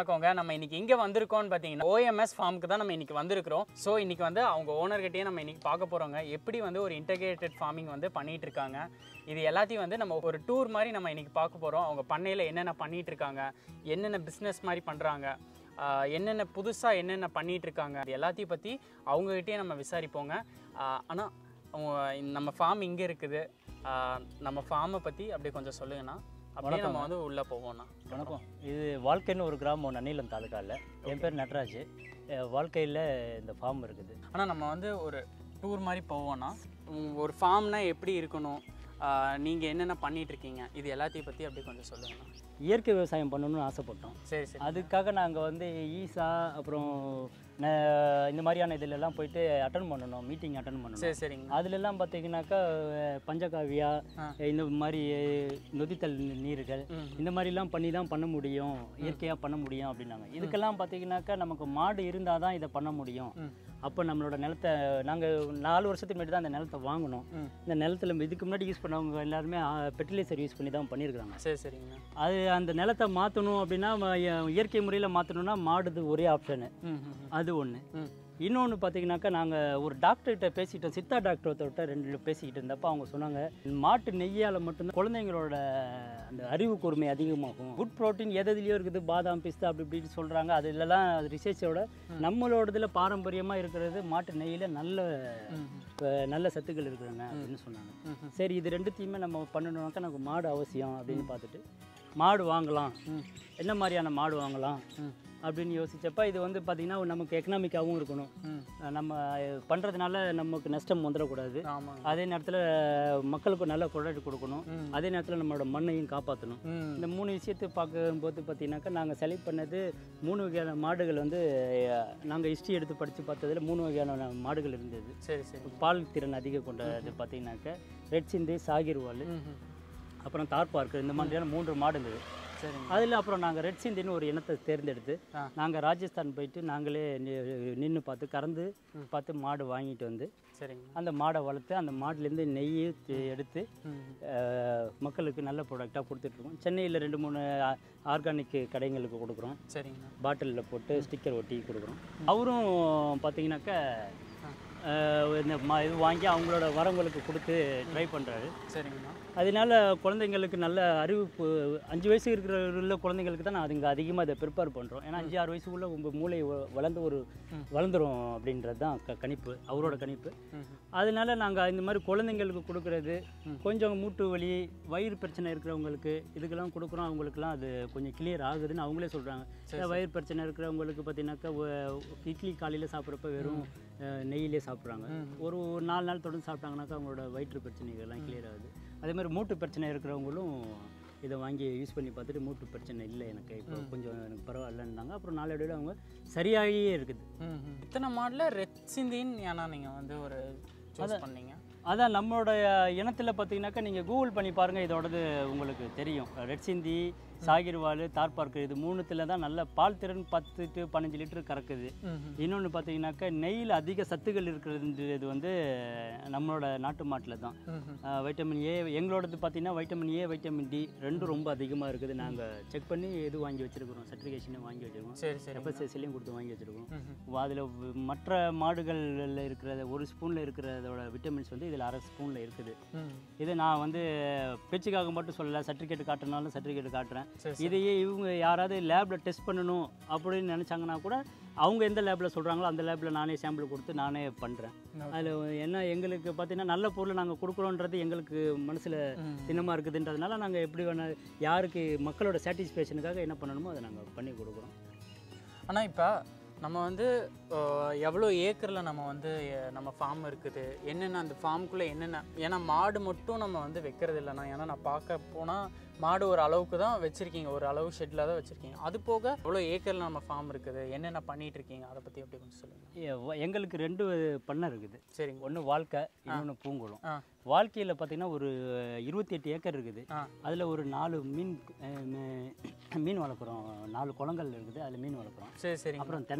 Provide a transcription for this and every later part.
வணக்கங்க நம்ம இன்னைக்கு எங்கே வந்திருக்கோம்னு பார்த்தீங்கன்னா ஓஎம்எஸ் ஃபார்முக்கு தான் நம்ம இன்னைக்கு வந்திருக்கிறோம் ஸோ இன்னைக்கு வந்து அவங்க ஓனர்கிட்டயே நம்ம இன்னைக்கு பார்க்க போகிறோங்க எப்படி வந்து ஒரு இன்டகிரேட்டட் ஃபார்மிங் வந்து பண்ணிட்டு இருக்காங்க இது எல்லாத்தையும் வந்து நம்ம ஒரு டூர் மாதிரி நம்ம இன்னைக்கு பார்க்க போகிறோம் அவங்க பண்ணையில் என்னென்ன பண்ணிட்டு இருக்காங்க என்னென்ன பிஸ்னஸ் மாதிரி பண்ணுறாங்க என்னென்ன புதுசாக என்னென்ன பண்ணிட்டு இருக்காங்க இது எல்லாத்தையும் பற்றி அவங்ககிட்டயே நம்ம விசாரிப்போங்க ஆனால் அவங்க நம்ம ஃபார்ம் இங்கே இருக்குது ஆஹ் நம்ம ஃபார்மை பற்றி அப்படியே கொஞ்சம் சொல்லுங்கண்ணா அப்படியே நம்ம வந்து உள்ளே போவோம்ண்ணா வணக்கம் இது வாழ்க்கைன்னு ஒரு கிராமம் நன்னிலம் தாலுக்காவில் என் பேர் நட்ராஜ் அஹ் வாழ்க்கையில் இந்த ஃபார்ம் இருக்குது ஆனால் நம்ம வந்து ஒரு டூர் மாதிரி போவோம்னா உம், ஒரு ஃபார்ம்னா எப்படி இருக்கணும் நீங்கள் என்னென்ன பண்ணிட்டு இருக்கீங்க இது எல்லாத்தையும் பற்றி அப்படியே கொஞ்சம் சொல்லுங்கண்ணா இயற்கை விவசாயம் பண்ணணும்னு ஆசைப்பட்டோம் சரி சரி அதுக்காக நாங்கள் வந்து ஈசா அப்புறம் ந- இந்த மாதிரியான இதிலெல்லாம் போயிட்டு அட்டன் பண்ணணும் மீட்டிங் அட்டன் பண்ணணும் சரி சரிங்க அதுலெல்லாம் பார்த்தீங்கன்னாக்கா அஹ், பஞ்சகாவியா ஆ. இந்த மாதிரி நொதித்தல் நீர்கள் ம். இந்த மாதிரிலாம் பண்ணி தான் பண்ண முடியும் இயற்கையாக பண்ண முடியும் அப்படின்னாங்க இதுக்கெல்லாம் பார்த்தீங்கன்னாக்கா நமக்கு மாடு இருந்தால் தான் இதை பண்ண முடியும் ம். அப்போ நம்மளோட நிலத்தை நாங்கள் நாலு வருஷத்துக்கு முன்னாடி தான் அந்த நிலத்தை வாங்கினோம் ம். இந்த நிலத்துல இதுக்கு முன்னாடி யூஸ் பண்ணவங்க எல்லாருமே ஃபெர்டிலைசர் யூஸ் பண்ணி தான் பண்ணியிருக்காங்க சரி சரிங்கண்ணா அது அந்த நிலத்தை மாற்றணும் அப்படின்னா ம- இயற்கை முறையில் மாற்றணும்னா மாடுது ஒரே ஆப்ஷனு ம் ம், ம். அது ஒன்று ம் இன்னொன்று பார்த்தீங்கன்னாக்கா நாங்கள் ஒரு டாக்டர்கிட்ட பேசிட்டோம் சித்தா டாக்டர்கிட்ட ரெண்டு பேசிக்கிட்டு இருந்தப்போ அவங்க சொன்னாங்க மாட்டு நெய்யால் மட்டும்தான் குழந்தைங்களோட அந்த அறிவு கூர்மை அதிகமாகும் குட் ப்ரோட்டீன் எதுலையோ இருக்குது பாதாம் பிஸ்தா அப்படி இப்படின்னு சொல்கிறாங்க அது இல்லைலாம் ரிசர்ச்சோட நம்மளோடதுல பாரம்பரியமாக இருக்கிறது மாட்டு நெய்யில் நல்ல ம் அஹ், நல்ல சத்துக்கள் இருக்குதுங்க அப்படின்னு சொன்னாங்க ம், ம். சரி இது ரெண்டுத்தையுமே நம்ம பண்ணணும்னாக்கா நமக்கு மாடு அவசியம் அப்படின்னு பார்த்துட்டு மாடு வாங்கலாம் ம். என்ன மாதிரியான மாடு வாங்கலாம் ம். அப்படின்னு யோசிச்சப்ப இது வந்து பார்த்திங்கன்னா நமக்கு எக்கனாமிக்காகவும் இருக்கணும் ம் அஹ் நம்ம பண்ணுறதுனால நமக்கு நஷ்டம் வந்துடக்கூடாது ஆமாங்க அதே நேரத்தில் மக்களுக்கு நல்ல ப்ராடக்ட் கொடுக்கணும் ம். அதே நேரத்தில் நம்மளோட மண்ணையும் காப்பாற்றணும் ம் இந்த மூணு விஷயத்தை பார்க்கும்போது பார்த்தீங்கன்னாக்கா நாங்கள் செலக்ட் பண்ணது மூணு வகையான மாடுகள் வந்து நாங்கள் ஹிஸ்ட்ரி எடுத்து படித்து பார்த்ததுல மூணு வகையான மாடுகள் இருந்தது சரி சரி பால் திறன் அதிகம் கொண்டது பார்த்தீங்கன்னாக்கா ரெட் சிந்தி சாகிர்வால் ம் ம் அப்புறம் தார்பார்க்கு இந்த மாதிரியான மூன்று மாடு இருந்தது சரிங்க அதில் அப்புறம் நாங்கள் ரெட் சிந்தின்னு ஒரு இனத்தை தேர்ந்தெடுத்து ஆ. நாங்கள் ராஜஸ்தான் போயிட்டு நாங்களே நின்று பார்த்து கறந்து பார்த்து மாடு வாங்கிட்டு வந்து சரிங்க அந்த மாடை வளர்த்து அந்த மாடுலேருந்து நெய் எடுத்து ம் அஹ், மக்களுக்கு நல்ல ப்ராடக்டாக கொடுத்துட்ருக்கோம் சென்னையில் ரெண்டு மூணு ஆர்கானிக் கடைங்களுக்கு கொடுக்குறோம் சரிங்கண்ணா பாட்டிலில் போட்டு ஸ்டிக்கர் ஒட்டி கொடுக்குறோம் அவரும் பார்த்தீங்கன்னாக்கா ஆ. அஹ், இந்த மா இது வாங்கி அவங்களோட வரவங்களுக்கு கொடுத்து ட்ரை பண்ணுறாரு சரிங்கண்ணா அதனால குழந்தைங்களுக்கு நல்ல அறிவு பு- அஞ்சு வயசு இருக்கிற உள்ள குழந்தைங்களுக்கு தான் நான் அதுங்க அதிகமாக இதை ப்ரிப்பேர் பண்ணுறோம் ஏன்னா அஞ்சு ஆறு வயசுக்குள்ள உங்கள் மூளை வ- வளர்ந்து ஒரு ம். வளர்ந்துரும் அப்படின்றது தான் க கணிப்பு அவரோட கணிப்பு ம் அதனால நாங்கள் இந்த மாதிரி குழந்தைங்களுக்கு கொடுக்கறது ம். கொஞ்சம் மூட்டு வலி வயிறு பிரச்சனை இருக்கிறவங்களுக்கு இதுக்கெல்லாம் கொடுக்குறோம் அவங்களுக்குலாம் அது கொஞ்சம் கிளியர் ஆகுதுன்னு அவங்களே சொல்கிறாங்க வயிறு பிரச்சனை இருக்கிறவங்களுக்கு பார்த்தீங்கன்னாக்கா ஒ- இட்லி காலையில் சாப்பிட்றப்ப வெறும் அஹ், நெய்யிலே சாப்பிட்றாங்க ம். ஒரு ஒரு நாலு நாள் தொடர்ந்து சாப்பிட்டாங்கனாக்கா அவங்களோட வயிற்று பிரச்சனைகள்லாம் கிளியர் ஆகுது அதே மாதிரி மூட்டு பிரச்சனை இருக்கிறவங்களும் இதை வாங்கி யூஸ் பண்ணி பார்த்துட்டு மூட்டு பிரச்சனை இல்லை எனக்கு இப்போ கொஞ்சம் எனக்கு பரவாயில்லன்னாங்க அப்புறம் நாளடைவில் அவங்க சரியாகியே இருக்குது ம் ம். இத்தனை மாடலில் ரெட் சிந்தின்னு ஏன்னா நீங்கள் வந்து ஒரு சூஸ் பண்ணீங்க அதான் நம்மளோட இனத்தில் பார்த்தீங்கன்னாக்கா நீங்கள் கூகுள் பண்ணி பாருங்கள் இதோடது உங்களுக்கு தெரியும் ரெட் சிந்தி சாகிர்வால் தார்பார்க்கு இது மூணுத்தில் தான் நல்ல பால் திறன் பத்து டு பதினஞ்சு லிட்டர் கறக்குது ம் ம். இன்னொன்று பார்த்தீங்கன்னாக்கா நெய்யில் அதிக சத்துக்கள் இருக்கிறது இது வந்து நம்மளோட நாட்டு மாட்டில் தான் ம் ம். ஆஹ் வைட்டமின் ஏ எங்களோடது பார்த்தீங்கன்னா வைட்டமின் ஏ வைட்டமின் டி ரெண்டும் ரொம்ப அதிகமாக இருக்குது நாங்கள் செக் பண்ணி இது வாங்கி வச்சுருக்கிறோம் சர்டிஃபிகேஷனும் வாங்கி வச்சுருக்கோம் சரி சரி எஃப்எஸ்எஸ்லையும் கொடுத்து வாங்கி வச்சுருக்கோம் ம் ம். அதில் மற்ற மாடுகளில் இருக்கிற ஒரு ஸ்பூனில் இருக்கிறதோட விட்டமின்ஸ் வந்து இதில் அரை ஸ்பூனில் இருக்குது ம் இது நான் வந்து பேச்சுக்காக மட்டும் சொல்லலை சர்டிஃபிகேட் காட்டினாலும் சர்டிஃபிகேட் காட்டுறேன் சரி இதையே இவங்க யாராவது லேபில் டெஸ்ட் பண்ணணும் அப்படின்னு நினச்சாங்கன்னா கூட அவங்க எந்த லேபில் சொல்கிறாங்களோ அந்த லேபில் நானே சாம்பிள் கொடுத்து நானே பண்ணுறேன் Okay. அதில் என்ன எங்களுக்கு பார்த்தீங்கன்னா நல்ல பொருள் நாங்கள் கொடுக்குறோன்றது எங்களுக்கு மனசில் ம். திண்ணமாக இருக்குதுன்றதுனால நாங்கள் எப்படி வேணா யாருக்கு மக்களோட சாட்டிஸ்ஃபேக்ஷனுக்காக என்ன பண்ணணுமோ அதை நாங்கள் பண்ணி கொடுக்குறோம் ஆனால் இப்போ நம்ம வந்து அஹ், எவ்வளோ ஏக்கரில் நம்ம வந்து அஹ், நம்ம ஃபார்ம் இருக்குது என்னென்ன அந்த ஃபார்முக்குள்ளே என்னென்ன ஏன்னா மாடு மட்டும் நம்ம வந்து வைக்கிறது இல்லைண்ணா ஏன்னா நான் பார்க்க போனால் மாடு ஒரு அளவுக்கு தான் வச்சுருக்கீங்க ஒரு அளவு ஷெட்டில் தான் வச்சுருக்கீங்க அது போக எவ்வளோ ஏக்கரில் நம்ம ஃபார்ம் இருக்குது என்னென்ன பண்ணிட்டு இருக்கீங்க அதை பற்றி எப்படி கொஞ்சம் சொல்லுங்கள் எ- வ- எங்களுக்கு ரெண்டு பண்ணை இருக்குது சரிங்க ஒன்று வாழ்க்கை இன்னொன்று பூங்குளம் ஆ வாழ்க்கையில் பார்த்தீங்கன்னா ஒரு இருபத்தி எட்டு ஏக்கர் இருக்குது ஆ அதில் ஒரு நாலு மீன் அஹ், மீ- மீன் வளர்க்குறோம் நாலு குளங்கள் இருக்குது அதில் மீன் வளர்க்குறோம் சரி சரிங்க அப்புறம் தென்னை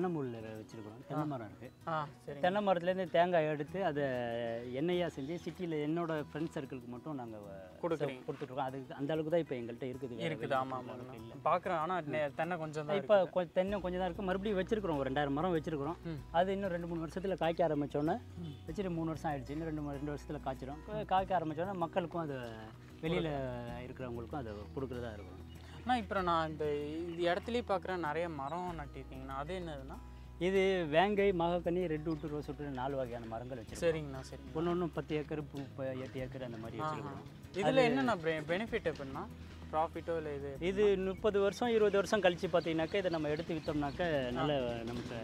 தென்னை முள் வச்சுருக்கிறோம் தென்னை மரம் இருக்குது ஆ சரி தென்னை மரத்துலேருந்து தேங்காய் எடுத்து அதை எண்ணெயாக செஞ்சு சிட்டியில் என்னோட ஃப்ரெண்ட் சர்க்கிளுக்கு மட்டும் நாங்கள் கொடுக்குறீங்க. கொடுத்துட்ருக்கோம் அதுக்கு அந்த அளவுக்கு தான் இப்போ எங்கள்கிட்ட இருக்குது வேற இருக்குது வெளிய ஆமாம் கொடுக்குற அளவுக்கு ஆமாம் இல்லை பார்க்குறேன் ஆனால் தென்னை கொஞ்சம் தான் இப்போ கொ தென்னை கொஞ்சம் தான் இருக்குது மறுபடியும் வச்சிருக்கிறோம் ஒரு ரெண்டாயிரம் மரம் வச்சிருக்கிறோம் ம். அது இன்னும் ரெண்டு மூணு வருஷத்தில் காய்க்க ஆரம்பித்தோன்னே வச்சுட்டு மூணு வருஷம் ஆயிடுச்சு இன்னும் ரெண்டு மூணு ரெண்டு வருஷத்தில் காய்ச்சிடும் கா- காய்க்க ஆரம்பித்தோன்னே மக்களுக்கும் அது வெளியில் இருக்கிறவங்களுக்கும் அதை கொடுக்குறதா இருக்கும் ஆனால் இப்போ நான் இந்த இந்த இடத்துலயே பார்க்குறேன் நிறைய மரம் நட்டிருக்கீங்கண்ணா அது என்னதுண்ணா இது வேங்கை மாகக்கனி ரெட் விட்டு ரோஸ் விட்டு நாலு வகையான மரங்கள் வச்சிருக்கோம் சரிங்கண்ணா சரிங்க ஒன்று ஒன்று பத்து ஏக்கர் பூ ப- எட்டு ஏக்கர் அந்த மாதிரி வச்சுருக்கோம் இதில் என்னண்ணா பெனிஃபிட் எப்படின்னா ப்ராஃபிட்டோ இல்லை இது இது முப்பது வருஷம் இருபது வருஷம் கழிச்சு பார்த்தீங்கன்னாக்கா இதை நம்ம எடுத்து விற்றோம்னாக்க நல்ல நமக்கு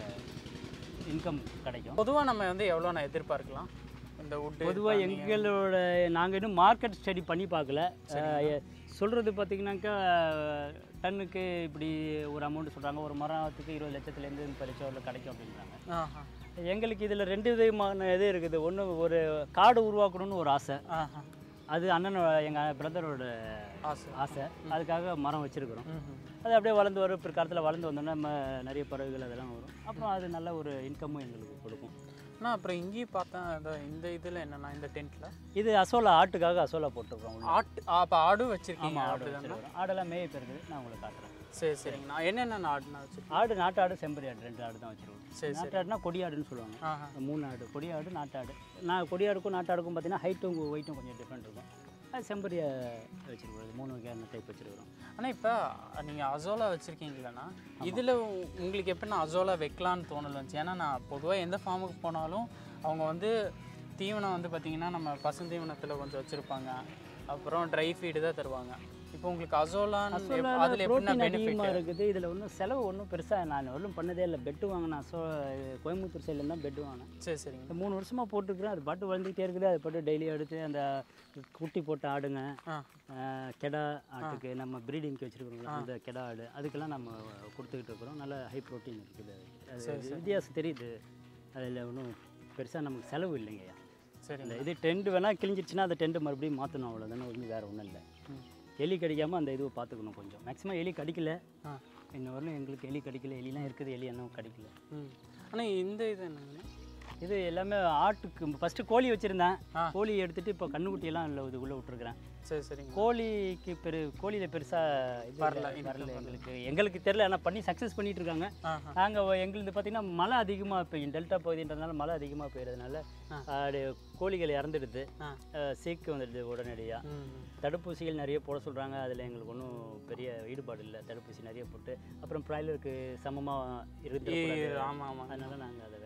இன்கம் கிடைக்கும் பொதுவாக நம்ம வந்து எவ்வளோ நான் எதிர்பார்க்கலாம் இந்த வுட்டு பொதுவாக எங்களோட நாங்கள் இன்னும் மார்க்கெட் ஸ்டடி பண்ணி பார்க்கல சொல்கிறது பார்த்தீங்கன்னாக்கா டன்னுக்கு இப்படி ஒரு அமௌண்ட் சொல்கிறாங்க ஒரு மரத்துக்கு இருபது லட்சத்துலேருந்து முப்பது லட்சம் வரல கிடைக்கும் அப்படின்றாங்க ஆஹா எங்களுக்கு இதில் ரெண்டு விதமான இது இருக்குது ஒன்று ஒரு காடு உருவாக்கணும்னு ஒரு ஆசை ஆஹா அது அண்ணனோட எங்கள் பிரதரோட ஆசை ஆசை அதுக்காக மரம் வச்சுருக்குறோம் ம்ஹும். அது அப்படியே வளர்ந்து வரும் பிற்காலத்தில் வளர்ந்து வந்தோன்னா நம்ம நிறைய பறவைகள் அதெல்லாம் வரும் அப்புறம் அது நல்ல ஒரு இன்கமும் எங்களுக்கு கொடுக்கும் அண்ணா அப்புறம் இங்கேயும் பார்த்தேன் இந்த இந்த இதில் என்னண்ணா இந்த டென்ட்டில் இது அசோலா ஆட்டுக்காக அசோலா போட்டிருக்கோம் உள்ள. ஆட்டு அப்போ ஆடும் வச்சுருக்கீங்க ஆமாம் ஆடு ஆடு தானே வச்சிருக்கிறோம் ஆடெல்லாம் மேய இருக்குது நான் உங்களுக்கு காட்டுறேன் சரி சரிங்கண்ணா என்னென்ன ஆடுண்ணா வச்சுருக்கீங்க ஆடு நாட்டாடு செம்பரி ஆடு ரெண்டு ஆடு தான் வச்சிருக்கோம் சரி சரி நாட்டாடுனா கொடியாடுன்னு சொல்லுவாங்க ஆஹா மூணு ஆடு கொடியாடு நாட்டாடு நான் கொடியாடுக்கும் நாட்டாடுக்கும் பார்த்தீங்கன்னா ஹைட்டும் வெயிட்டும் கொஞ்சம் டிஃப்ரெண்ட் இருக்கும் அது செம்பரியை வச்சிருக்கோம் இது மூணு வகையான டைப் வச்சிருக்கிறோம் ஆனால் இப்போ நீங்கள் அசோலா வச்சுருக்கீங்களேண்ணா இதில் உங்களுக்கு எப்படின்னா அசோலா வைக்கலான்னு தோணல இருந்துச்சு ஏன்னா நான் பொதுவாக எந்த ஃபார்முக்கு போனாலும் அவங்க வந்து தீவனம் வந்து பார்த்திங்கன்னா நம்ம பசுந்தீவனத்தில் கொஞ்சம் வச்சுருப்பாங்க அப்புறம் ட்ரை ஃபீடு தான் தருவாங்க இப்போ உங்களுக்கு அசோலான்னு அசோலாவில் அதில் எப்படின்னா ப்ரோட்டீன் பெனிஃபிட் அதிகமாக இருக்குது இதில் ஒன்றும் செலவு ஒன்றும் பெருசாக நான் ஒன்றும் பண்ணதே இல்லை பெட்டு வாங்கினேன் அசோ கோயம்புத்தூர் சைடில் தான் பெட்டு வாங்கினேன் சரி சரிங்க இந்த மூணு வருஷமாக போட்டுருக்குறேன் அது பாட்டு வளர்ந்துக்கிட்டே இருக்குது அது பாட்டு டெய்லி எடுத்து அந்த குட்டி போட்ட ஆடுங்க ஆ ஆஹ் கெடா ஆட்டுக்கு நம்ம ப்ரீடிங்க்கு வச்சுருக்கோங்களா அந்த கெடா ஆடு அதுக்கெல்லாம் நம்ம கொடுத்துக்கிட்டு இருக்கிறோம் நல்ல ஹை ப்ரோட்டீன் இருக்குது அது வித்தியாசம் தெரியுது அதில் ஒன்றும் பெருசாக நமக்கு செலவு இல்லைங்கய்யா சரிங்க இல்லை இது டென்ட் வேணால் கிழிஞ்சிருச்சுன்னா அந்த டென்ட்டு மறுபடியும் மாற்றணும் அவ்வளோதானே ஒன்றும் வேறு ஒன்றும் இல்லை ம். எலி கடிக்காமல் அந்த இதுவை பார்த்துக்கணும் கொஞ்சம் மேக்ஸிமம் எலி கடிக்கல ஆ இன்ன வரலும் எங்களுக்கு எலி கடிக்கல எலிலாம் இருக்குது எலி என்ன கடிக்கல ம் ஆனால் இந்த இது என்னங்கண்ணா இது எல்லாமே ஆட்டுக்கு ஃபஸ்ட்டு கோழி வச்சுருந்தேன் ஆ. கோழி எடுத்துகிட்டு இப்போ கண்ணுக்குட்டியெல்லாம் இல்லை இதுக்குள்ளே விட்டுருக்குறேன் சரி சரிங்க கோழிக்கு பெரு கோழியில் பெருசாக இது வரல, வரல income வரல எங்களுக்கு எங்களுக்கு தெரியல ஆனால் பண்ணி சக்ஸஸ் பண்ணிட்டு இருக்காங்க ஆஹா நாங்கள் எங்களுது பார்த்தீங்கன்னா மழை அதிகமாக பெய்யும் டெல்டா பகுதின்றதுனால மழை அதிகமாக பெய்யறதுனால ஆ. அது கோழிகள் இறந்துடுது ஆ அஹ், சீக்கு வந்துடுது உடனடியாக ம் தடுப்பூசிகள் நிறைய போட சொல்கிறாங்க அதில் எங்களுக்கு ஒன்றும் பெரிய ஈடுபாடு இல்லை தடுப்பூசி நிறைய போட்டு அப்புறம் ப்ராய்லருக்கு சமமாக இருந்து ஆமாம் ஆமாம் அதனால நாங்கள் அதை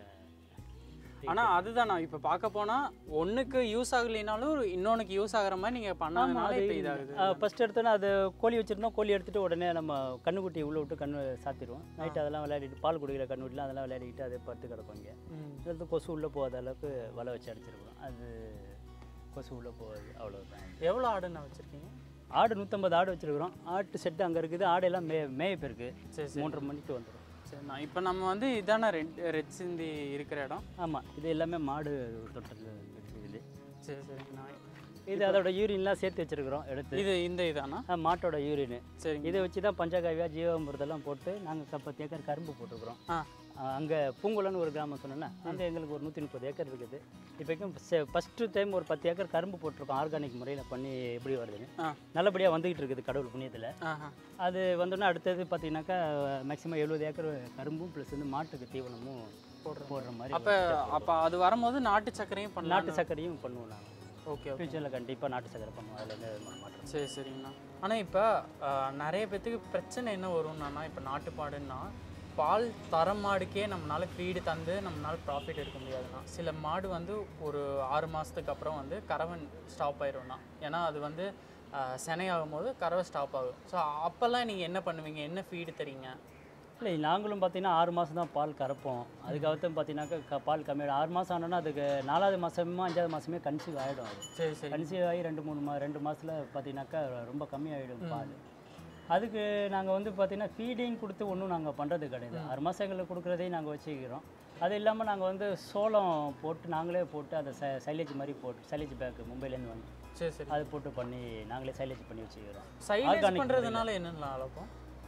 ஆனால் அதுதான் நான் இப்போ பார்க்க போனால் ஒன்றுக்கு யூஸ் ஆகலைனாலும் இன்னொன்றுக்கு யூஸ் ஆகுற மாதிரி நீங்கள் பண்ணாதனால இப்போ இதாகுது ஃபஸ்ட் எடுத்தோன்னே அது கோழி வச்சுருந்தோம் கோழி எடுத்துகிட்டு உடனே நம்ம கண்ணுக்குட்டி உள்ளே விட்டு கண்ணு சாத்திடுவோம் நைட் அதெல்லாம் விளையாடிட்டு பால் குடிக்கிற கண்ணுக்குட்டிலாம் அதெல்லாம் விளையாடிட்டு அதே படுத்து கிடக்கும் இங்கே ம் அடுத்து கொசு உள்ளே போகாத அளவுக்கு வலை வச்சு அடிச்சிருக்கோம் அது கொசு உள்ளே போகாது அவ்வளோதான் எவ்வளோ ஆடுண்ணா வச்சுருக்கீங்க ஆடு நூற்றம்பது ஆடு வச்சுருக்குறோம் ஆட்டு செட்டு அங்கே இருக்குது ஆடெல்லாம் மே மேய போயிருக்கு சரி சரி மூன்றரை மணிக்கு வந்துடும் சரிண்ணா இப்போ நம்ம வந்து இதான ரெட் ரெட் சிந்தி இருக்கிற இடம் ஆமாம் இது எல்லாமே மாடு தொட்டல் இது சரி சரிங்கண்ணா இது அதோட யூரின்லாம் சேர்த்து வச்சுருக்குறோம் எடுத்து இது இந்த இதாண்ணா ஆ, மாட்டோட யூரின் சரிங்க இதை வச்சு தான் பஞ்சகாவியா ஜீவாமிர்தெல்லாம் போட்டு நாங்கள் பத்து ஏக்கர் கரும்பு போட்டிருக்கிறோம் ஆ அங்கே பூங்குளம்னு ஒரு கிராமம் சொன்னேன்னா அங்கே எங்களுக்கு ஒரு நூற்றி முப்பது ஏக்கர் இருக்குது இப்போக்கும் ஃபஸ்ட்டு டைம் ஒரு பத்து ஏக்கர் கரும்பு போட்டிருக்கோம் ஆர்கானிக் முறையில் பண்ணி எப்படி வருதுன்னு ஆ நல்லபடியாக வந்துக்கிட்டு இருக்குது கடவுள் புண்ணியத்தில் ஆஹா அது வந்தோன்னே அடுத்தது பார்த்தீங்கன்னாக்கா மேக்ஸிமம் எழுபது ஏக்கர் கரும்பும் ப்ளஸ் வந்து மாட்டுக்கு தீவனமும் போடுறோம் போடுற மாதிரி அப்போ அப்போ அது வரும்போது நாட்டு சர்க்கரையும் பண்ணலாம் நாட்டு சர்க்கரையும் பண்ணுவோம் நாங்கள் ஓகே ஓகே ஃப்யூச்சரில் கண்டிப்பாக நாட்டு சர்க்கரை பண்ணுவோம் அதில் எந்த விதமான மாற்றம் சரி சரிங்கண்ணா ஆனால் இப்போ நிறைய பேத்துக்கு பிரச்சனை என்ன வரும்னா இப்போ நாட்டுப்பாடுன்னா பால் தர மாடுக்கே நம்மளால ஃபீடு தந்து நம்மளால ப்ராஃபிட் எடுக்க முடியாதுண்ணா சில மாடு வந்து ஒரு ஆறு மாதத்துக்கு அப்புறம் வந்து கறவன் ஸ்டாப் ஆயிரும்ண்ணா ஏன்னா அது வந்து ஆஹ், சினையாகும் போது கறவை ஸ்டாப் ஆகும் ஸோ அப்போல்லாம் நீங்கள் என்ன பண்ணுவீங்க என்ன ஃபீடு தரீங்க இல்லை நாங்களும் பார்த்தீங்கன்னா ஆறு மாதம் தான் பால் கறப்போம் அதுக்கப்புறம் பார்த்தீங்கன்னாக்கா க- பால் கம்மியாகிடும் ஆறு மாதம் ஆனோன்னா அதுக்கு நாலாவது மாதமும் அஞ்சாவது மாதமே கன்சீவ் ஆகிடும் அது சரி சரி கன்சீவ் ஆகி ரெண்டு மூணு மா ரெண்டு மாதத்தில் பார்த்தீங்கன்னாக்கா ரொம்ப கம்மியாகிடும் பால் அதுக்கு நாங்கள் வந்து பார்த்தீங்கன்னா ஃபீடிங் கொடுத்து ஒன்றும் நாங்கள் பண்ணுறது கிடையாது ஆறு மாதம் எங்களுக்கு கொடுக்குறதையும் நாங்கள் வச்சுக்கிறோம் அது இல்லாமல் நாங்கள் வந்து சோளம் போட்டு நாங்களே போட்டு அதை ச சைலேஜ் மாதிரி போட்டு சைலேஜ் பேக் மும்பைலேருந்து வந்து சரி சரி அது போட்டு பண்ணி நாங்களே சைலேஜ் பண்ணி வச்சுக்கிறோம் சைலேஜ் Organic பண்ணுறதுனால என்னென்ன அளப்போம்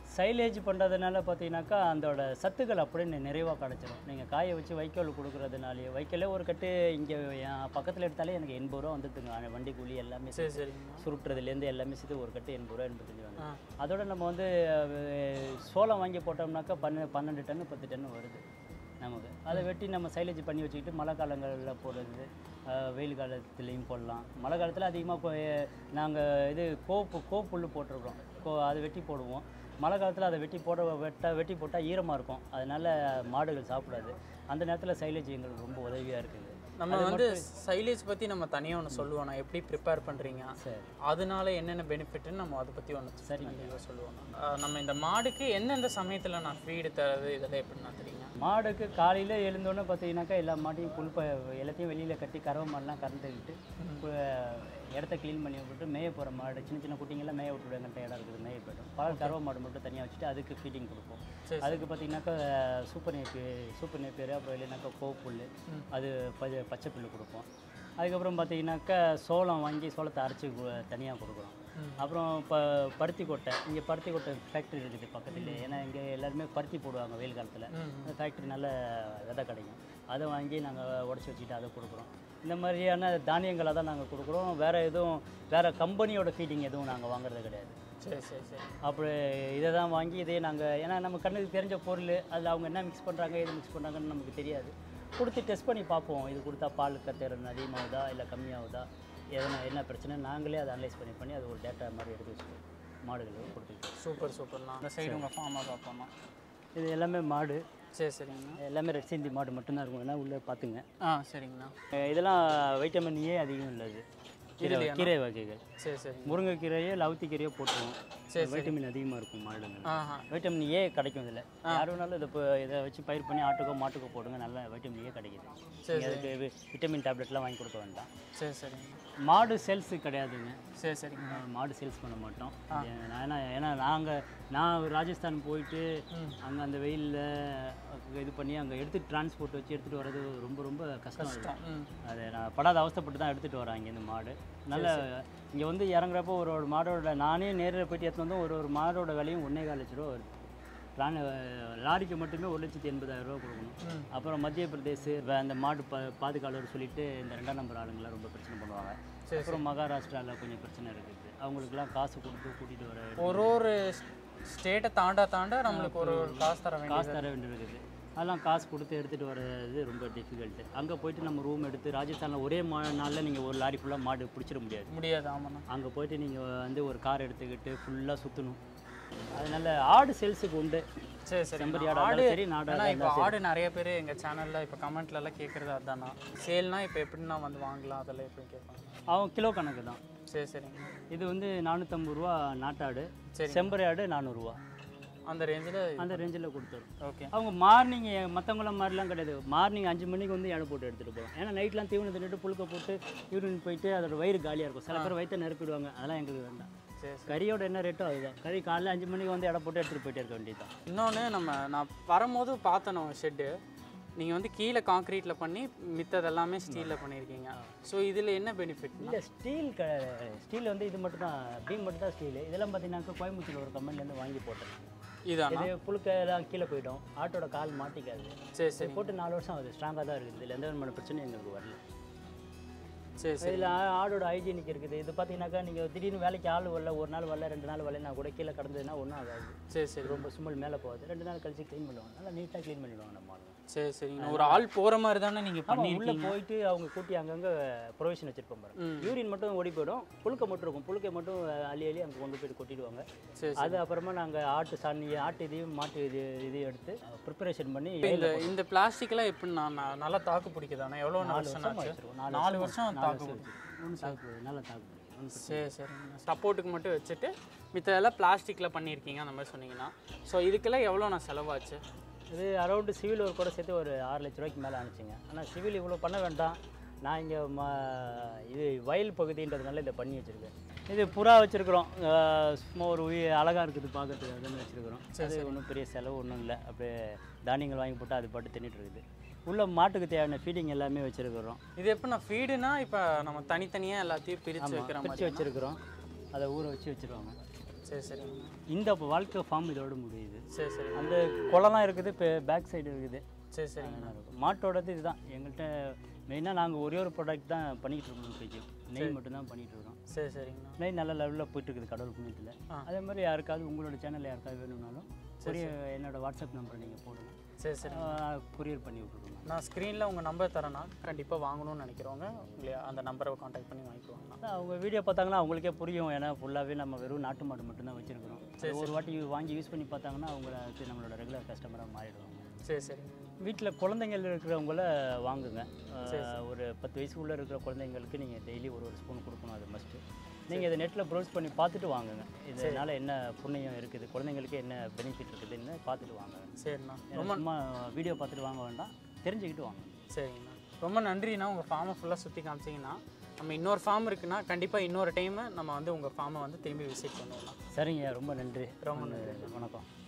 சைலேஜ் பண்ணுறதுனால பார்த்தீங்கன்னாக்கா அதோட சத்துக்கள் அப்படியே நிறைவாக கிடச்சிரும் நீங்கள் காய வச்சு வைக்கோல் கொடுக்குறதுனாலே வைக்கோலே ஒரு கட்டு இங்கே என் பக்கத்தில் எடுத்தாலே எனக்கு எண்பது ரூபா வந்துட்டுங்க ஆனா வண்டி கூலி எல்லாமே சரி சரிங்கண்ணா சுருட்டுறதுலேருந்து எல்லாமே சேர்த்து ஒரு கட்டு எண்பது ரூபா எண்பத்தஞ்சு வாங்க ஆ அதோட நம்ம வந்து அஹ், சோளம் வாங்கி போட்டோம்னாக்கா பன்ன பன்னெண்டு டன்னு பத்து டன்னு வருது நமக்கு அதை வெட்டி நம்ம சைலேஜ் பண்ணி வச்சுக்கிட்டு மழை காலங்களில் போடுறது அஹ், வெயில் காலத்துலேயும் போடலாம் மழை காலத்தில் அதிகமாக நாங்கள் இது கோப்பு கோப்புல் போட்டிருக்கோம் கோ அதை வெட்டி போடுவோம் மழை காலத்தில் அதை வெட்டி போட வெட்ட வெட்டி போட்டால் ஈரமாக இருக்கும் அதனால் மாடுகள் சாப்பிடாது அந்த நேரத்தில் சைலேஜ் எங்களுக்கு ரொம்ப உதவியாக இருக்குது நம்ம வந்து சைலேஜ் பற்றி நம்ம தனியாக ஒன்று சொல்லுவோம் நான் எப்படி ப்ரிப்பேர் பண்ணுறீங்க சரி அதனால என்னென்ன பெனிஃபிட்னு நம்ம அதை பற்றி ஒன்று சரிங்க. கண்டிப்பாக சொல்லுவோம் ஆஹ் நம்ம இந்த மாடுக்கு எந்தெந்த சமயத்தில் நான் ஃபீடு தரது இதெல்லாம் எப்படின்னா தெரியுங்க மாடுக்கு காலையில் எழுந்தோன்னே பார்த்தீங்கன்னாக்கா எல்லா மாட்டையும் புல் ப எல்லாத்தையும் வெளியில் கட்டி கறவை மாடெலாம் கறந்துக்கிட்டு இப்போ இடத்த க்ளீன் பண்ணி விட்டுட்டு மேய போகிற மாடு சின்ன சின்ன குட்டிங்கெல்லாம் மேய விட்டு எங்கள்கிட்ட இடம் இருக்குது மேய போய்டும் பல கறவை மாடு மட்டும் தனியாக வச்சுட்டு அதுக்கு ஃபீடிங் கொடுப்போம் சரி, அதுக்கு பார்த்தீங்கன்னாக்கா சூப்பர் நேப்பி சூப்பர் நேப்பியர் அப்புறம் இல்லைனாக்கா கோப்புல் அது ப பச்சை புல் கொடுப்போம் அதுக்கப்புறம் பார்த்தீங்கன்னாக்கா சோளம் வாங்கி சோளத்தை அரைச்சி தனியாக கொடுக்குறோம் அப்புறம் ப பருத்தி கொட்டை இங்கே பருத்தி கொட்டை ஃபேக்ட்ரி இருக்குது பக்கத்துல ஏன்னா இங்கே எல்லாருமே பருத்தி போடுவாங்க வெயில் காலத்தில் அந்த ஃபேக்ட்ரி நல்ல விதை கிடைக்கும் அதை வாங்கி நாங்கள் உடச்சி வச்சுட்டு அதை கொடுக்குறோம் இந்த மாதிரியான தானியங்களை தான் நாங்கள் கொடுக்குறோம் வேறு எதுவும் வேறு கம்பெனியோட ஃபீடிங் எதுவும் நாங்கள் வாங்குறது கிடையாது சரி சரி சரி அப்படி இதை தான் வாங்கி இதே நாங்கள் ஏன்னா நம்ம கண்ணுக்கு தெரிஞ்ச பொருள் அதில் அவங்க என்ன மிக்ஸ் பண்ணுறாங்க எது மிக்ஸ் பண்ணுறாங்கன்னு நமக்கு தெரியாது கொடுத்து டெஸ்ட் பண்ணி பார்ப்போம் இது கொடுத்தா பால் கத்திரன் அதிகமாகுதா இல்லை கம்மியாகுதா எதனா என்ன பிரச்சனை நாங்களே அதை அனலைஸ் பண்ணி பண்ணி அது ஒரு டேட்டா மாதிரி எடுத்து வச்சுக்கோம் மாடுகளுக்கு கொடுத்துக்கிட்டோம் சூப்பர் சூப்பர்ண்ணா அந்த சைடு உங்கள் ஃபார்மாக பார்ப்போம்ண்ணா இது எல்லாமே மாடு சரி சரிங்கண்ணா எல்லாமே ரெட் சிந்தி மாடு மட்டும்தான் இருக்கும் ஏன்னா உள்ளே பார்த்துங்க ஆ சரிங்கண்ணா அஹ் இதெல்லாம் வைட்டமின் ஏ அதிகம் உள்ளது கீரை இதுலையாண்ணா? கீரை வகைகள் சரி சரிங்க முருங்கைக்கீரையோ லவுத்தி கீரையோ போட்டுருவோம் சரி, வைட்டமின் அதிகமாக இருக்கும் மாடுங்க ஆஹா வைட்டமின் ஏ கிடைக்கும் இதில் யார் வேணாலும் இதை இப்போ இதை வச்சு பயிர் பண்ணி ஆட்டுக்கோ மாட்டுக்கோ போடுங்க நல்லா வைட்டமின் ஏ கிடைக்குது சரி, நீங்க அதுக்கு வி- விட்டமின் டேப்லெட்லாம் வாங்கி கொடுக்க வேண்டாம் சரி சரிங்க மாடு சேல்ஸு கிடையாதுங்க சரி சரிங்க அஹ் மாடு சேல்ஸ் பண்ண மாட்டோம் ஏன்னா- ஏன்னா ஏன்னா நாங்கள் நான் ராஜஸ்தான் போயிட்டு அங்கே அந்த வெயிலில் இது பண்ணி அங்கே எடுத்து டிரான்ஸ்போர்ட் வச்சு எடுத்துகிட்டு வர்றது ரொம்ப ரொம்ப கஷ்டம் அது. ம் அது நான் படாத அவஸ்தைப்பட்டு தான் எடுத்துகிட்டு வரேன் இங்கேருந்து மாடு நல்ல இங்கே வந்து இறங்குறப்போ ஒரு ஒரு மாடோட நானே நேரில் போயிட்டு எடுத்து வந்தோம் ஒரு ஒரு மாடோட விலையும் ஒன்றே கால் லட்ச ரூபா வருது லாரி லாரிக்கு மட்டுமே ஒரு லட்சத்தி எண்பதாயிரம் ரூபா கொடுக்கணும் அப்புறம் மத்திய பிரதேஷ் வே- அந்த மாடு பா பாதுகாவலர் சொல்லிட்டு இந்த ரெண்டாம் நம்பர் ஆளுங்களாம் ரொம்ப பிரச்சனை பண்ணுவாங்க சரி, அப்புறம் மகாராஷ்டிராவில் கொஞ்சம் பிரச்சனை இருக்குது அவங்களுக்குலாம் காசு கொடுத்து கூட்டிகிட்டு வர ஒரு ஒரு ஸ்டேட்டை தாண்டா தாண்டா நம்மளுக்கு ஒரு ஒரு காசு தர வேண்டியது காசு தர வேண்டியிருக்குது அதெல்லாம் காசு கொடுத்து எடுத்துகிட்டு வர்றது ரொம்ப டிஃபிகல்ட்டு அங்கே போயிட்டு நம்ம ரூம் எடுத்து ராஜஸ்தானில் ஒரே மா நாளில் நீங்கள் ஒரு லாரி ஃபுல்லாக மாடு பிடிச்சிட முடியாது முடியாது ஆமாண்ணா அங்கே போயிட்டு நீங்கள் வந்து ஒரு கார் எடுத்துக்கிட்டு ஃபுல்லாக சுற்றணும் அதனால ஆடு சேல்ஸுக்கு உண்டு சரி சரி செம்பரி ஆடு ஆடாக இருந்தாலும் சரி நாடாக ஏன்னா இப்போ இருந்தாலும் ஆடு நிறைய பேர் எங்கள் சேனலில் இப்போ கமெண்ட்ல எல்லாம் கேட்குறது அதானா சேல்னா இப்போ எப்படின்னா வந்து வாங்கலாம் அதெல்லாம் எப்படி கேட்பாங்க அவன் கிலோ கணக்கு தான் சரி சரிங்க இது வந்து நானூற்றம்பது ரூபா நாட்டாடு சரி. செம்பரி ஆடு நானூறுரூவா அந்த ரேஞ்சில் அந்த ரேஞ்சில் கொடுத்துரும் ஓகே அவங்க மார்னிங் மற்றவங்கள மாதிரிலாம் கிடையாது மார்னிங் அஞ்சு மணிக்கு வந்து எடை போட்டு எடுத்துகிட்டு போவோம் ஏன்னா நைட்லாம் தீவனம் தின்னுட்டு புழுக்க போட்டு யூரின் போயிட்டு அதோட வயிறு காலியாக இருக்கும் சில பேர் வயிற்ற நிரப்பிடுவாங்க அதெல்லாம் எங்களுக்கு வேண்டாம் சரி சரி கறியோட என்ன ரேட்டோ அதுதான் கறி காலைல அஞ்சு மணிக்கு வந்து எடை போட்டு எடுத்துகிட்டு போயிட்டே இருக்க வேண்டியது தான் இன்னொன்று நம்ம நான் வரும்போது பார்த்தேன் ஷெட்டு நீங்கள் வந்து கீழே காங்க்ரீட்டில் பண்ணி மித்தது எல்லாமே ஸ்டீலில் பண்ணியிருக்கீங்க ஸோ இதில் என்ன பெனிஃபிட் இல்லை ஸ்டீல் க ஸ்டீல் வந்து இது மட்டும் தான் பீம் மட்டும் தான் ஸ்டீல் இதெல்லாம் பார்த்தீங்கன்னாக்கா கோயம்புத்தூர் ஒரு கம்பெனிலேருந்து வாங்கி போட்டேன் இதானா இது புழுக்க எல்லாம் கீழே போயிடும் ஆட்டோட கால் மாட்டிக்காது சரி இது சரி போட்டு நாலு வருஷம் ஆகுது ஸ்ட்ராங்காக தான் இருக்குது இதில் எந்த விதமான பிரச்சனையும் எங்களுக்கு வரல சரி சரி இதில் ஆடோட ஹைஜீனிக் இருக்குது இது பார்த்தீங்கன்னாக்கா நீங்கள் திடீர்னு வேலைக்கு ஆள் வரல ஒரு நாள் வரல ரெண்டு நாள் வரலனா கூட கீழே கடந்ததுன்னா ஒன்றும் ஆகாது சரி சரி ரொம்ப சும்மல் மேலே போகாது ரெண்டு நாள் கழிச்சு க்ளீன் பண்ணுவாங்க நல்லா நீட்டாக க்ளீன் பண்ணிடுவாங்க நம்ம ஆளுங்க சரி சரிங்க ஒரு ஆள் போகிற மாதிரி தானே நீங்கள் ஆமாம் உள்ளே பண்ணியிருக்கீங்க போயிட்டு அவங்க கூட்டி அங்கங்கே ப்ரொவிஷன் வச்சிருப்போம் பாருங்க ம். யூரின் மட்டும் ஓடி போயிடும் புழுக்க மட்டும் இருக்கும் புழுக்கை மட்டும் அள்ளி அள்ளி அங்கே கொண்டு போயிட்டு கொட்டிடுவாங்க சரி அது அப்புறமா நாங்கள் ஆட்டு சாணி ஆட்டு இதையும் மாட்டு இது இதையும் எடுத்து ப்ரிப்பரேஷன் பண்ணி இந்த இந்த பிளாஸ்டிக்லாம் எப்படின்னா ந- நல்லா தாக்கு பிடிக்குதாண்ணா எவ்வளோ நாலு வருஷம் வருஷம் ஆச்சு வச்சிருக்கோம் நாலு வருஷம் நாலு தாக்கு வருஷம் ஒன்றும் தாக்கு நல்லா தாக்கு பிடிக்கும். ஒண்ணும் பிரச்சனை சரி சரிங்க சப்போர்ட்டுக்கு மட்டும் வச்சுட்டு மித்ததெல்லாம் பிளாஸ்டிக்கில் பண்ணியிருக்கீங்க அந்த மாதிரி சொன்னீங்கன்னா ஸோ இதுக்கெல்லாம் எவ்வளோ நான் செலவாச்சு இது அரௌண்டு சிவில் ஒர்க் கூட சேர்த்து ஒரு ஆறு லட்ச ரூபாய்க்கு மேலே அனுப்பிச்சிங்க ஆனால் சிவில் இவ்வளோ பண்ண வேண்டாம் நான் இங்கே ம இது வயல் பகுதின்றதுனால இதை பண்ணி வச்சுருக்கேன் இது புறா வச்சுருக்குறோம் சும்மா ஒரு உயி அழகாக இருக்குது பார்க்கறதுக்கு அதுன்னு வச்சுருக்குறோம் அது ஒன்றும் பெரிய செலவு ஒன்றும் இல்லை அப்படியே தானியங்கள் வாங்கி போட்டு அது பாட்டு தின்னுட்டு இருக்குது உள்ள மாட்டுக்கு தேவையான ஃபீடிங் எல்லாமே வச்சுருக்குறோம் இது எப்போ நான் ஃபீடுனா இப்போ நம்ம தனித்தனியாக எல்லாத்தையும் பிரித்து வைக்கிற பிரித்து மாதிரி வச்சுருக்குறோம் அதை ஊற வச்சு வச்சுருவாங்க சரி சரிங்கண்ணா இந்த வாழ்க்கை ஃபார்ம் இதோட முடியுது சரி சரி அந்த குளம்லாம் இருக்குது இப்போ பேக் சைடு இருக்குது சரி சரிங்கண்ணா நல்லா இருக்கும். மாட்டோடது இதுதான் எங்கள்கிட்ட மெயினாக நாங்கள் ஒரே ஒரு ப்ராடக்ட் தான் பண்ணிகிட்டு இருக்கோம் இப்போதைக்கு நெய் மட்டும்தான் பண்ணிகிட்டு இருக்கோம் சரி சரிங்கண்ணா நெய் நல்ல லெவலில் போயிட்டு இருக்குது கடவுள் புண்ணியத்தில் ஆ. அதே மாதிரி யாருக்காவது உங்களோட சேனலில் யாருக்காவது வேணும்னாலும் கொரியர் என்னோட வாட்ஸ்அப் நம்பர் நீங்கள் போடுங்க சரி சரி கொரியர் பண்ணி விட்டுருங்க நான் ஸ்க்ரீனில் உங்கள் நம்பர் தரேன்னா கண்டிப்பாக வாங்கணும்னு நினைக்கிறவங்க உங்களை அந்த நம்பரை காண்டாக்ட் பண்ணி வாங்கிக்குவாங்கண்ணா அதான் அவங்க வீடியோ பார்த்தாங்கன்னா அவங்களுக்கே புரியும் ஏன்னா ஃபுல்லாகவே நம்ம வெறும் நாட்டு மாடு மட்டும்தான் வச்சுருக்கிறோம் ஒரு வாட்டி வாங்கி யூஸ் பண்ணி பார்த்தாங்கன்னா அவங்களுக்கு நம்மளோட ரெகுலர் கஸ்டமராக மாறிடுவாங்க சரி சரிங்க வீட்டில் குழந்தைங்கள் இருக்கிறவங்கள வாங்குங்க அஹ், ஒரு பத்து வயசுக்குள்ளே இருக்கிற குழந்தைங்களுக்கு நீங்கள் டெய்லி ஒரு ஒரு ஸ்பூன் கொடுக்கணும் அது மஸ்ட்டு நீங்கள் இதை நெட்டில் ப்ரௌஸ் பண்ணி பார்த்துட்டு வாங்குங்க இதனால் என்ன புண்ணியம் இருக்குது குழந்தைங்களுக்கு என்ன பெனிஃபிட் இருக்குதுன்னு பார்த்துட்டு வாங்குங்க சரிண்ணா ஏன்னா சும்மா வீடியோ பார்த்துட்டு வாங்க வேண்டாம் தெரிஞ்சுக்கிட்டு வாங்க சரிங்கண்ணா ரொம்ப நன்றிண்ணா உங்கள் ஃபார்மை ஃபுல்லாக சுற்றி காமிச்சிங்கன்னா நம்ம இன்னொரு ஃபார்ம் இருக்குன்னா கண்டிப்பாக இன்னொரு டைமு நம்ம வந்து உங்கள் ஃபார்மை வந்து திரும்பி விசிட் பண்ணுவோம்ண்ணா சரிங்க ரொம்ப நன்றி ரொம்ப நன்றி வணக்கம்